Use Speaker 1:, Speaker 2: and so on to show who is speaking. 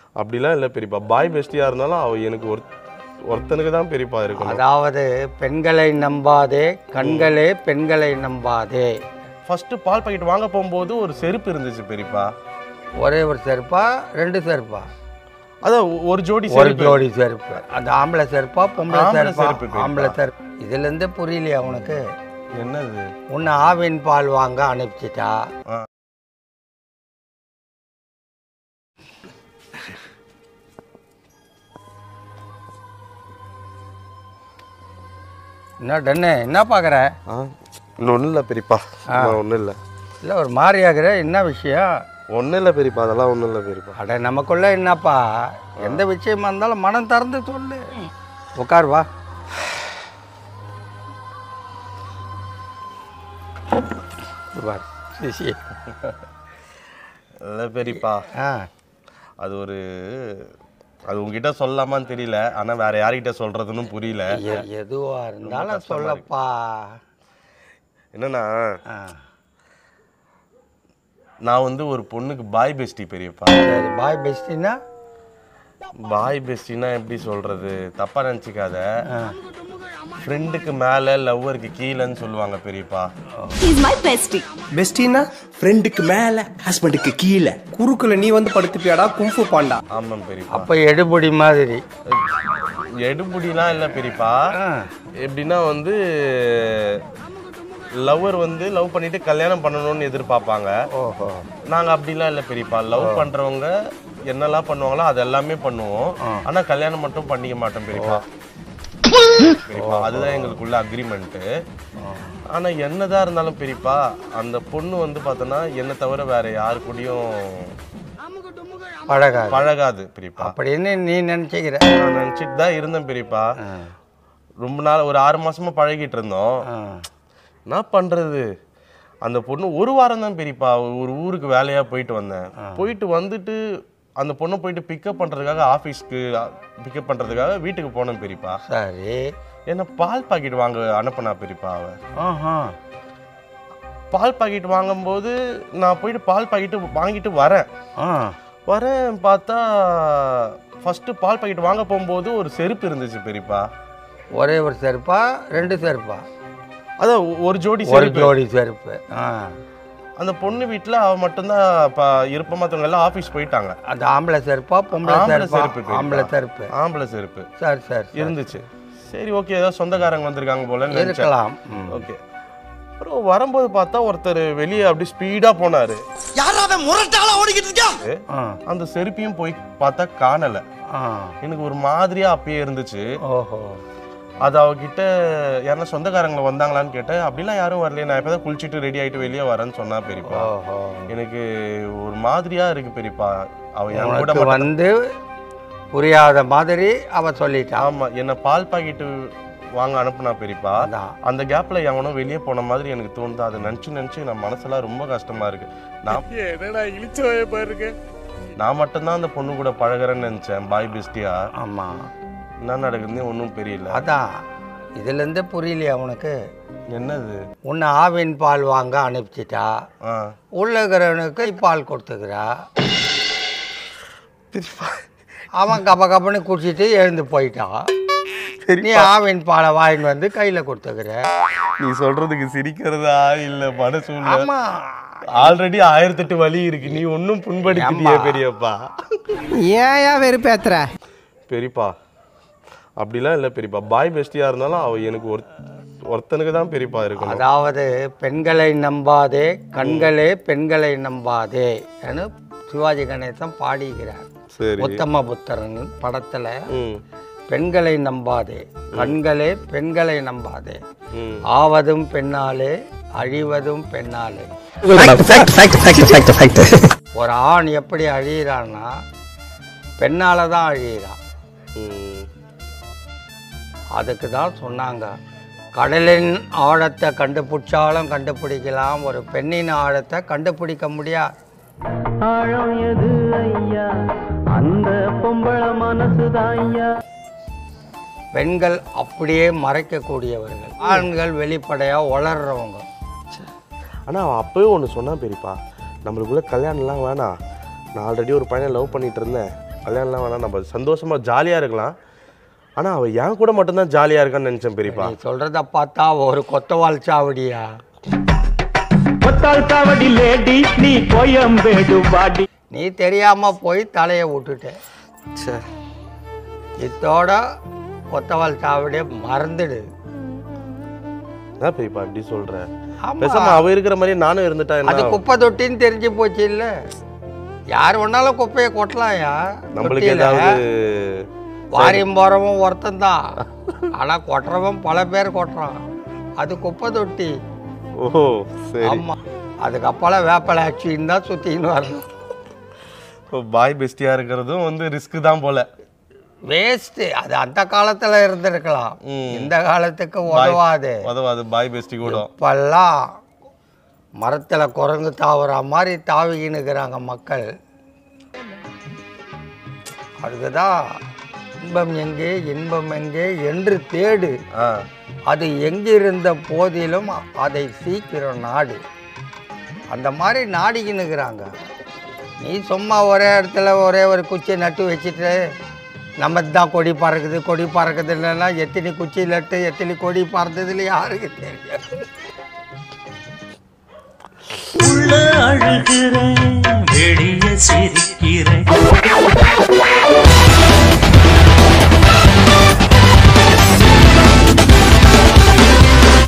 Speaker 1: அப்படிலாம் இல்லை பெரியப்பா பாய் பெஸ்டியாக இருந்தாலும் அவ எனக்கு ஒரு ஒருத்தனுக்கு தான் பெரியப்பா இருக்கணும்
Speaker 2: அதாவது பெண்களை நம்பாதே கண்களே பெண்களை நம்பாதே
Speaker 1: ஃபர்ஸ்ட் பால் பாக்கெட் வாங்க போகும்போது ஒரு செருப்பு இருந்துச்சு பெரியப்பா
Speaker 2: ஒரே ஒரு செருப்பா ரெண்டு செருப்பா
Speaker 1: அதான் ஒ- ஒரு ஜோடி
Speaker 2: ஒரு
Speaker 1: செருப்பு
Speaker 2: ஜோடி செருப்பு அந்த ஆம்பளை செருப்பா பொம்பளை
Speaker 1: ஆம்பளை
Speaker 2: செருப்பா
Speaker 1: செருப்பு பெரியப்பா.
Speaker 2: ஆம்பளை செருப்பு இதுலேருந்தே புரியலையா உனக்கு
Speaker 1: என்னது
Speaker 2: உன்னை ஆவின் பால் வாங்க அனுப்பிச்சிட்டா
Speaker 1: ஆ.
Speaker 2: என்ன டன்னு என்ன பார்க்குற
Speaker 1: ஆ ஒன்றும் இல்லை பெரியப்பா ஒன்றும் இல்லை
Speaker 2: இல்லை ஒரு மாதிரி ஆகுற என்ன விஷயம்
Speaker 1: ஒன்றும் இல்லை பெரியப்பா அதெல்லாம் ஒன்றும் இல்லை பெரியப்பா
Speaker 2: அட நமக்குள்ள என்னப்பா எந்த விஷயமா இருந்தாலும் மனம் திறந்து சொல்லு உட்கார் வா பார் சிசி
Speaker 1: இல்லை பெரியப்பா
Speaker 2: ஆ
Speaker 1: அது ஒரு அது உங்ககிட்ட சொல்லலாமான்னு தெரியல ஆனால் வேற யார்கிட்ட சொல்றதுன்னு புரியல
Speaker 2: எ- எதுவா இருந்தாலும் சொல்லப்பா
Speaker 1: என்னன்னா
Speaker 2: ஆ
Speaker 1: நான் வந்து ஒரு பொண்ணுக்கு பாய் பெஸ்டி பெரியப்பா
Speaker 2: சரி பாய் பெஸ்டின்னா
Speaker 1: பாய் பெஸ்டினா எப்படி சொல்றது தப்பா நினச்சிக்காத
Speaker 2: ஆ
Speaker 1: ஃப்ரெண்டுக்கு மேலே லவ்வருக்கு கீழேன்னு சொல்லுவாங்க பெரியப்பா
Speaker 3: He's my bestie.
Speaker 4: பெஸ்டின்னா ஃப்ரெண்டுக்கு மேல ஹஸ்பண்டுக்கு கீழே குறுக்குல நீ வந்து படுத்துப்பியாடா கும்ஃபு பாண்டா
Speaker 1: ஆமாம் பெரியப்பா
Speaker 2: அப்போ எடுபடி மாதிரி
Speaker 1: எடுபுடிலாம் இல்லை பெரியப்பா
Speaker 2: ஆ
Speaker 1: எப்படின்னா வந்து லவ்வர் வந்து லவ் பண்ணிட்டு கல்யாணம் பண்ணணும்னு எதிர்பார்ப்பாங்க
Speaker 2: ஓஹோ
Speaker 1: நாங்கள் அப்படிலாம் இல்லை பெரியப்பா லவ் பண்றவங்க என்னெல்லாம் பண்ணுவாங்களோ அது எல்லாமே பண்ணுவோம் ஆனா கல்யாணம் மட்டும் பண்ணிக்க மாட்டோம் பெரியப்பா பெரியப்பா அதுதான் எங்களுக்குள்ள அக்ரிமெண்ட்டு ஆனா என்னதான் இருந்தாலும் பெரியப்பா அந்த பொண்ணு வந்து பார்த்தோன்னா என்னை தவிர வேற யாரு கூடயும்
Speaker 2: பழகாது
Speaker 1: பழகாது பெரியப்பா
Speaker 2: அப்படின்னு நீ நினச்சிக்கிற
Speaker 1: நான் நினச்சிட்டு தான் இருந்தேன் பெரியப்பா ரொம்ப நாள் ஒரு ஆறு மாசமா பழகிட்டு இருந்தோம்
Speaker 2: ஆ
Speaker 1: என்ன பண்றது அந்த பொண்ணு ஒரு வாரம் தான் பெரியப்பா ஒரு ஊருக்கு வேலையா போயிட்டு வந்தேன் போயிட்டு வந்துட்டு அந்த பொண்ணை போயிட்டு பிக்கப் பண்றதுக்காக ஆஃபீஸ்க்கு பிக்கப் பண்றதுக்காக வீட்டுக்கு போனேன் பெரியப்பா
Speaker 2: சரி
Speaker 1: என்ன பால் பாக்கெட் வாங்க அனுப்புனா பெரியப்பா அவ
Speaker 2: ஆஹா
Speaker 1: பால் பாக்கெட் வாங்கும்போது நான் போயிட்டு பால் பாக்கெட்டு வாங்கிட்டு வரேன்
Speaker 2: ஆ
Speaker 1: வரேன் பார்த்தா ஃபர்ஸ்ட் பால் பாக்கெட் வாங்க போகும்போது ஒரு செருப்பு இருந்துச்சு பெரியப்பா
Speaker 2: ஒரே ஒரு செருப்பா ரெண்டு செருப்பா
Speaker 1: அதான் ஒ- ஒரு ஜோடி
Speaker 2: ஒரு
Speaker 1: செருப்பு
Speaker 2: ஜோடி செருப்பு ஆ
Speaker 1: அந்த பொண்ணு வீட்டில் அவ மட்டும்தான் இப்போ இருப்ப மற்றவங்க எல்லாம் ஆஃபீஸ் போயிட்டாங்க
Speaker 2: அந்த ஆம்பளை செருப்பா பொம்பளை
Speaker 1: ஆம்பளை
Speaker 2: செருப்பா
Speaker 1: செருப்பு பெரியப்பா.
Speaker 2: ஆம்பளை செருப்பு
Speaker 1: ஆம்பளை செருப்பு
Speaker 2: சரி சரி சரி.
Speaker 1: இருந்துச்சு சரி ஓகே ஏதோ சொந்தக்காரங்க வந்திருக்காங்க போலன்னு நினைச்சேன்
Speaker 2: இருக்கலாம் ம்.
Speaker 1: ஓகே அப்புறம் வரும்போது பார்த்தா ஒருத்தர் வெளியே அப்படி ஸ்பீடா போனாரு
Speaker 2: ஆ
Speaker 1: அந்த செருப்பையும் போய் பார்த்தா காணல
Speaker 2: ஆ
Speaker 1: எனக்கு ஒரு மாதிரியா அப்பயே இருந்துச்சு
Speaker 2: ஓஹோ
Speaker 1: அது அவகிட்ட யாருன்னா சொந்தக்காரங்க வந்தாங்களான்னு கேட்டேன் அப்படிலாம் யாரும் வரலையே நான் இப்பதான் குளிச்சுட்டு ரெடி ஆயிட்டு வெளியே வரேன்னு சொன்னா பெரியப்பா
Speaker 2: ஓஹோ
Speaker 1: எனக்கு ஒரு மாதிரியா இருக்கு பெரியப்பா அவ என் கூட
Speaker 2: உனக்கு
Speaker 1: மட்டும்
Speaker 2: வந்து புரியாத மாதிரி அவ சொல்லிட்டான்
Speaker 1: ஆமா என்ன பால் பாக்கெட்டு வாங்க அனுப்புனா பெரியப்பா
Speaker 2: அதான்
Speaker 1: அந்த கேப்ல எவனோ வெளியே போன மாதிரி எனக்கு தோணுது அதை நினைச்சு நினைச்சு நான் மனசெல்லாம் ரொம்ப கஷ்டமா இருக்கு நான் நான் மட்டும்தான் அந்த பொண்ணு கூட பழகுறேன்னு நினைச்சேன் பாய் பெஸ்டியா
Speaker 2: ஆமா
Speaker 1: என்ன நடக்குதுன்னு ஒன்றும் தெரியல
Speaker 2: அதான் இதுலேருந்தே புரியலையா உனக்கு
Speaker 1: என்னது
Speaker 2: உன்னை ஆவின் பால் வாங்க அனுப்பிச்சிட்டா
Speaker 1: ஆ
Speaker 2: உள்ள இருக்கிறவனுக்கு பால் கொடுத்துக்கிறா அவன் கப கபன்னு குடிச்சிட்டு எழுந்து போயிட்டான் நீ ஆவின் பாலை வாங்கிட்டு வந்து கையில் கொடுத்துக்கிற
Speaker 1: நீ சொல்றதுக்கு சிரிக்கிறதா இல்ல மனசு
Speaker 2: ஆமா
Speaker 1: ஆல்ரெடி ஆயிரத்தெட்டு வலி இருக்கு நீ ஒன்றும் புண்படுத்திட்டியே
Speaker 2: ஏம்பா?
Speaker 1: பெரியப்பா
Speaker 4: ஏன் வெறுப்பேத்துற
Speaker 1: பெரியப்பா அப்படிலாம் இல்லை பெரியப்பா பாய் பெஸ்டியா இருந்தாலும் அவ எனக்கு ஒரு ஒருத்தனுக்கு தான் பெரியப்பா இருக்கணும்
Speaker 2: அதாவது பெண்களை நம்பாதே கண்களே பெண்களை நம்பாதே என சிவாஜி கணேசன் பாடிக்கிறார்
Speaker 1: சரி
Speaker 2: உத்தம புத்திரன் படத்துல
Speaker 1: ம்
Speaker 2: பெண்களை நம்பாதே கண்களே பெண்களை நம்பாதே
Speaker 1: ம்
Speaker 2: ஆவதும் பெண்ணாலே அழிவதும் பெண்ணாலே ஒரு ஆண் எப்படி அழியிறான்னா பெண்ணால தான் அழியிறான்
Speaker 1: ம்
Speaker 2: அதுக்கு தான் சொன்னாங்க கடலின் ஆழத்தை கண்டுபிடிச்சாலும் கண்டுபிடிக்கலாம் ஒரு பெண்ணின் ஆழத்தை கண்டுபிடிக்க முடியாது
Speaker 5: ஆழம் எது ஐயா அந்த பொம்பளை மனசுதான் ஐயா
Speaker 2: பெண்கள் அப்படியே மறைக்கக்கூடியவர்கள் ஆண்கள் வெளிப்படையாக வளர்றவங்க
Speaker 1: ஆனால் அவன் அப்பவே ஒன்று சொன்னான் பெரியப்பா நம்மளுக்குள்ள கல்யாணம்லாம் வேணாம் நான் ஆல்ரெடி ஒரு பையனை லவ் பண்ணிட்டு இருந்தேன் கல்யாணம்லாம் வேணாம் நம்ம சந்தோஷமா ஜாலியா இருக்கலாம் ஆனா அவ என் கூட மட்டும்தான் ஜாலியா இருக்கான்னு நினைச்சேன் பெரியப்பா
Speaker 2: நீ சொல்றத பார்த்தா ஒரு கொத்தவால் சாவடியா
Speaker 5: ஒத்தாள் காவடி லேடி நீ கோயம்பேடு வாடி
Speaker 2: நீ தெரியாம போய் தலையை விட்டுட்ட
Speaker 1: ச்சே.
Speaker 2: இத்தோட கொத்தவால் சாவடியை மறந்துடு
Speaker 1: என்ன பெரியப்பா இப்படி சொல்ற
Speaker 2: ஆமா.
Speaker 1: பேசாம அவ இருக்கிற மாதிரி நானும் இருந்துட்டா
Speaker 2: அது
Speaker 1: என்ன
Speaker 2: குப்பை தொட்டின்னு தெரிஞ்சு போச்சு இல்ல யார் வேணாலும் குப்பையை கொட்டலாம்யா
Speaker 1: நம்மளுக்கு
Speaker 2: தொட்டியில.
Speaker 1: ஏதாவது
Speaker 2: வாரியம் போறவன் ஒருத்தன் தான் ஆனா கொட்டுறவன் பல பேர் கொட்டுறான் அது குப்பை தொட்டி
Speaker 1: ஓ சரி
Speaker 2: ஆமா அதுக்கப்புறம் வேப்பலை அச்சுன்னு தான் சுத்தின்னு வரணும்
Speaker 1: பாய் பெஸ்டியா இருக்கிறதும் வந்து ரிஸ்க் தான் போல
Speaker 2: வேஸ்ட் அது அந்த காலத்துல இருந்திருக்கலாம்
Speaker 1: ம்.
Speaker 2: இந்த காலத்துக்கு உதவாது
Speaker 1: உதவாது பாய் பெஸ்டி கூட
Speaker 2: இப்பெல்லாம் மரத்துல குரங்கு தாவுற மாதிரி தாவிக்கினுக்கிறாங்க மக்கள் அதுக்குதான் இன்பம் எங்கே இன்பம் எங்கே என்று தேடு
Speaker 1: ஆ
Speaker 2: அது எங்கிருந்த போதிலும் அதை சீக்கிரம் நாடு அந்த மாதிரி நாடிக்கினுக்கிறாங்க நீ சும்மா ஒரே இடத்துல ஒரே ஒரு குச்சியை நட்டு வச்சுட்டு நம்ம தான் கொடி பறக்குது கொடி பறக்குதுன்னா எத்தனை குச்சி நட்டு எத்தனை கொடி பறந்ததுல யாருக்கு தெரியும்
Speaker 5: உள்ள அழுகிறேன்